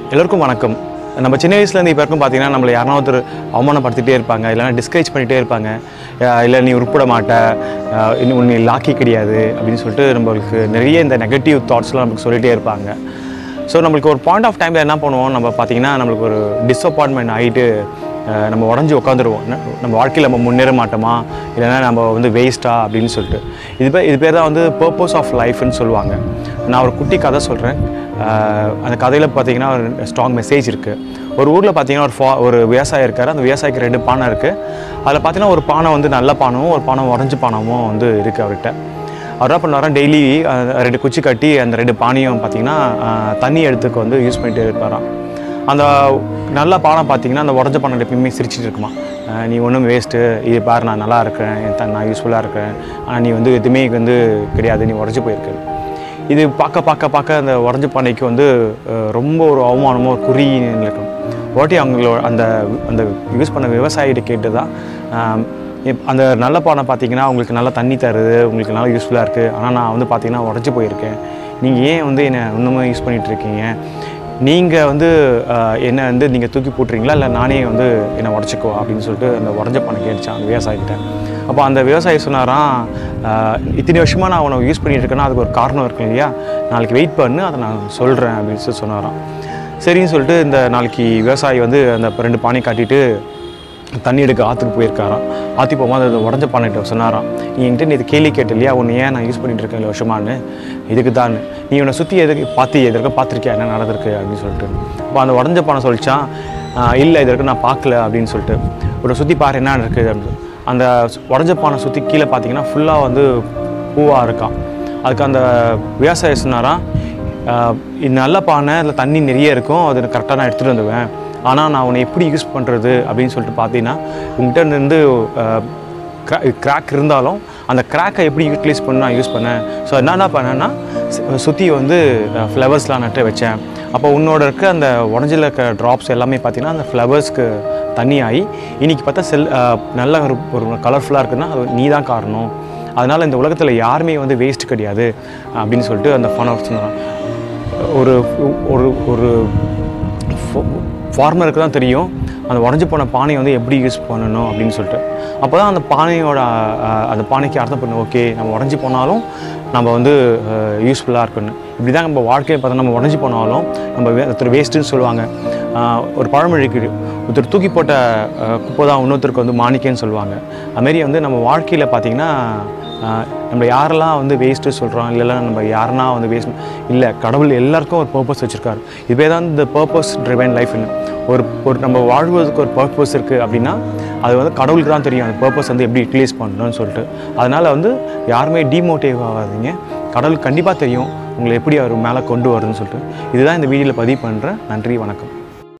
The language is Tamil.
எல்லோருக்கும் வணக்கம் நம்ம சின்ன வயசுலேருந்து இப்போ வரைக்கும் பார்த்தீங்கன்னா நம்மளை யாராவது ஒருத்தர் அவமானப்படுத்திட்டே இருப்பாங்க இல்லைன்னா டிஸ்கரேஜ் பண்ணிகிட்டே இருப்பாங்க அஹ் இல்லை நீ உருப்பட மாட்ட அஹ் இன்னும் உன்னை லாக்கி கிடையாது அப்படின்னு சொல்லிட்டு நம்மளுக்கு நிறைய இந்த நெகட்டிவ் தாட்ஸ்லாம் நமக்கு சொல்லிகிட்டே இருப்பாங்க ஸோ நம்மளுக்கு ஒரு பாயிண்ட் ஆஃப் டைமில் என்ன பண்ணுவோம் நம்ம பார்த்தீங்கன்னா நம்மளுக்கு ஒரு டிஸப்பாயின்மெண்ட் ஆகிட்டு அஹ் நம்ம உடஞ்சி உட்காந்துருவோம் நம்ம வாழ்க்கையில் நம்ம முன்னேற மாட்டோமா இல்லைன்னா நம்ம வந்து வேஸ்ட்டா அப்படின்னு சொல்லிட்டு இது பேர் இது பேர் தான் வந்து பர்பஸ் ஆஃப் லைஃப்னு சொல்லுவாங்க நான் ஒரு குட்டி கதை சொல்கிறேன் அந்த கதையில் பார்த்தீங்கன்னா ஒரு ஸ்ட்ராங் மெசேஜ் இருக்குது ஒரு ஊரில் பார்த்தீங்கன்னா ஒரு ஃபா ஒரு விவசாயி இருக்கார் அந்த விவசாயிக்கு ரெண்டு பானை இருக்குது அதில் பார்த்தீங்கன்னா ஒரு பானை வந்து நல்ல பானமும் ஒரு பானை உடஞ்ச பானமும் வந்து இருக்குது அவர்கிட்ட அவர் என்ன பண்ணுவாரா டெய்லி ரெண்டு குச்சி கட்டி அந்த ரெண்டு பானையும் பார்த்தீங்கன்னா அஹ், தண்ணி எடுத்துக்கு வந்து யூஸ் பண்ணிட்டு இருப்பாராம் அந்த நல்ல பானம் பார்த்தீங்கன்னா அந்த உடஞ்ச பானை எப்பயுமே சிரிச்சிட்டு இருக்குமா அஹ், நீ ஒன்றும் வேஸ்ட்டு இது பாரு நான் நல்லா இருக்கிறேன் என் த- நான் யூஸ்ஃபுல்லாக இருக்கிறேன் ஆனால் நீ வந்து எதுவுமே வந்து கிடையாது நீ உடஞ்சி போயிருக்க இது பார்க்க பார்க்க பார்க்க அந்த உடஞ்ச பானைக்கு வந்து அஹ், ரொம்ப ஒரு அவமானமோ ஒரு குறி இருக்கும் ஓட்டி அவங்களோட அந்த அந்த யூஸ் பண்ண விவசாயிகிட்ட கேட்டு தான் ஆம், இப்- அந்த நல்ல பானை பார்த்தீங்கன்னா உங்களுக்கு நல்லா தண்ணி தருது உங்களுக்கு நல்லா யூஸ்ஃபுல்லாக இருக்குது ஆனால் நான் வந்து பார்த்தீங்கன்னா உடஞ்சி போயிருக்கேன் நீங்கள் ஏன் வந்து என்னை இன்னுமே யூஸ் பண்ணிகிட்டு இருக்கீங்க நீங்கள் வந்து ஆஹ், என்னை வந்து நீங்கள் தூக்கி போட்டுறீங்களா இல்லை நானே வந்து என்னை உடச்சிக்கோ அப்படின்னு சொல்லிட்டு அந்த உடஞ்ச பானை கேட்டுச்சான் அந்த விவசாயிகிட்ட அப்போ அந்த விவசாயி சொன்னாராம் ஆஹ், இத்தனை வருஷமாக நான் உனக்கு யூஸ் பண்ணிட்டு இருக்கேன்னா அதுக்கு ஒரு காரணம் இருக்கு இல்லையா நாளைக்கு வெயிட் பண்ணு அதை நான் சொல்கிறேன் அப்படின்னு சொல்லி சொன்னாராம் சரின்னு சொல்லிட்டு இந்த நாளைக்கு விவசாயி வந்து அந்த ரெண்டு பானை காட்டிட்டு தண்ணி எடுக்க ஆற்றுக்கு போயிருக்காராம் ஆற்றி போகும்போது அது உடஞ்ச பானைகிட்ட சொன்னாராம் நீ என்கிட்ட நீ இது கேள்வி கேட்டு இல்லையா உன்னை ஏன் நான் யூஸ் பண்ணிட்டு இருக்கேன் இவ்வளவு வருஷமான்னு இதுக்கு தான் நீ உன்னை சுற்றி எதுக்கு பார்த்து எதற்கு பார்த்துருக்கியா என்ன நடந்திருக்கு அப்படின்னு சொல்லிட்டு அப்போ அந்த உடஞ்ச பானை சொல்லிச்சான் இல்லை இதற்கு நான் பார்க்கல அப்படின்னு சொல்லிட்டு ஒரு சுற்றி பாரு என்ன இருக்குது அப்படின்னு அந்த உடஞ்ச பானை சுற்றி கீழே பார்த்தீங்கன்னா ஃபுல்லாக வந்து பூவாக இருக்கான் அதுக்கு அந்த விவசாயி சொன்னாராம் ஆஹ் இது நல்ல பானை அதில் தண்ணி நிறைய இருக்கும் அது கரெக்டாக நான் எடுத்துகிட்டு வந்துடுவேன் ஆனால் நான் உன்னை எப்படி யூஸ் பண்ணுறது அப்படின்னு சொல்லிட்டு பார்த்தீங்கன்னா உங்ககிட்ட இருந்து கிராக் இருந்தாலும் அந்த கிராக்கை எப்படி யூட்டிலைஸ் பண்ண நான் யூஸ் பண்ணேன் ஸோ என்னென்ன பண்ணேன்னா சுற்றி வந்து ஃப்ளவர்ஸ்லாம் நட்டு வச்சேன் அப்போ உன்னோட இருக்க அந்த உடஞ்சில் இருக்க ட்ராப்ஸ் எல்லாமே பார்த்தீங்கன்னா அந்த ஃப்ளவர்ஸ்க்கு தண்ணி ஆகி இன்றைக்கி பார்த்தா செல் ஆஹ் நல்ல ஒரு ஒரு கலர்ஃபுல்லாக இருக்குன்னா அது நீ தான் காரணம் அதனால் இந்த உலகத்தில் யாருமே வந்து வேஸ்ட் கிடையாது அப்படின்னு சொல்லிட்டு அந்த ஃபன் சொன்னான் ஒரு ஒரு ஒரு ஃபார்மருக்கு தான் தெரியும் அந்த உடஞ்சி போன பானையை வந்து எப்படி யூஸ் பண்ணணும் அப்படின்னு சொல்லிட்டு அப்போ தான் அந்த பானையோட அஹ், அந்த பானைக்கு அர்த்தம் பண்ணு ஓகே நம்ம உடஞ்சி போனாலும் நம்ம வந்து யூஸ்ஃபுல்லாக இருக்கணும் இப்படி தான் நம்ம வாழ்க்கையை பார்த்தா நம்ம உடஞ்சி போனாலும் நம்ம வே- ஒருத்தர் வேஸ்ட்டுன்னு சொல்லுவாங்க ஆஹ், ஒரு பழமொழிக்கு ஒருத்தர் தூக்கி போட்ட அஹ், குப்பை தான் இன்னொருத்தருக்கு வந்து மாணிக்கேன்னு சொல்லுவாங்க அதுமாரி வந்து நம்ம வாழ்க்கையில் பார்த்திங்கன்னா ஆஹ் நம்ம யாரெல்லாம் வந்து வேஸ்ட்டு சொல்கிறோம் இல்லைல்ல நம்ம யாருன்னா வந்து வேஸ்ட் இல்லை கடவுள் எல்லாருக்கும் ஒரு பர்பஸ் வச்சுருக்காரு இதுவே தான் இந்த பர்பஸ் ட்ரிவைன் லைஃப்னு ஒரு ஒரு நம்ம வாழ்வதற்கு ஒரு பர்பஸ் இருக்குது அப்படின்னா அது வந்து கடவுளுக்கு தான் தெரியும் அந்த பர்பஸ் வந்து எப்படி யூட்டிலைஸ் பண்ணணும்னு சொல்லிட்டு அதனால் வந்து யாருமே டிமோட்டிவ் ஆகாதீங்க கடவுளுக்கு கண்டிப்பாக தெரியும் உங்களை எப்படி அவர் மேலே கொண்டு வருதுன்னு சொல்லிட்டு இதுதான் இந்த வீடியோவில் பதிவு பண்ணுறேன் நன்றி வணக்கம்